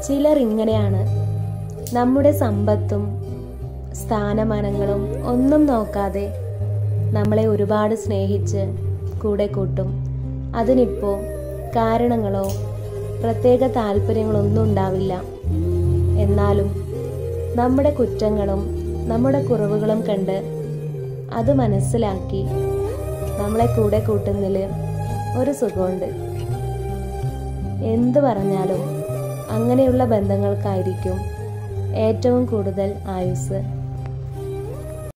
ചിലർ ഇങ്ങനെയാണ് നമ്മുടെ സമ്പത്തും സ്ഥാനമാനങ്ങളും ഒന്നും നോക്കാതെ നമ്മളെ ഒരുപാട് സ്നേഹിച്ച് കൂടെ കൂട്ടും അതിനിപ്പോൾ കാരണങ്ങളോ പ്രത്യേക താല്പര്യങ്ങളൊന്നും ഉണ്ടാവില്ല എന്നാലും നമ്മുടെ കുറ്റങ്ങളും നമ്മുടെ കുറവുകളും കണ്ട് അത് മനസ്സിലാക്കി നമ്മളെ കൂടെ കൂട്ടുന്നതിൽ ഒരു സുഖമുണ്ട് എന്തു പറഞ്ഞാലും അങ്ങനെയുള്ള ബന്ധങ്ങൾക്കായിരിക്കും ഏറ്റവും കൂടുതൽ ആയുസ്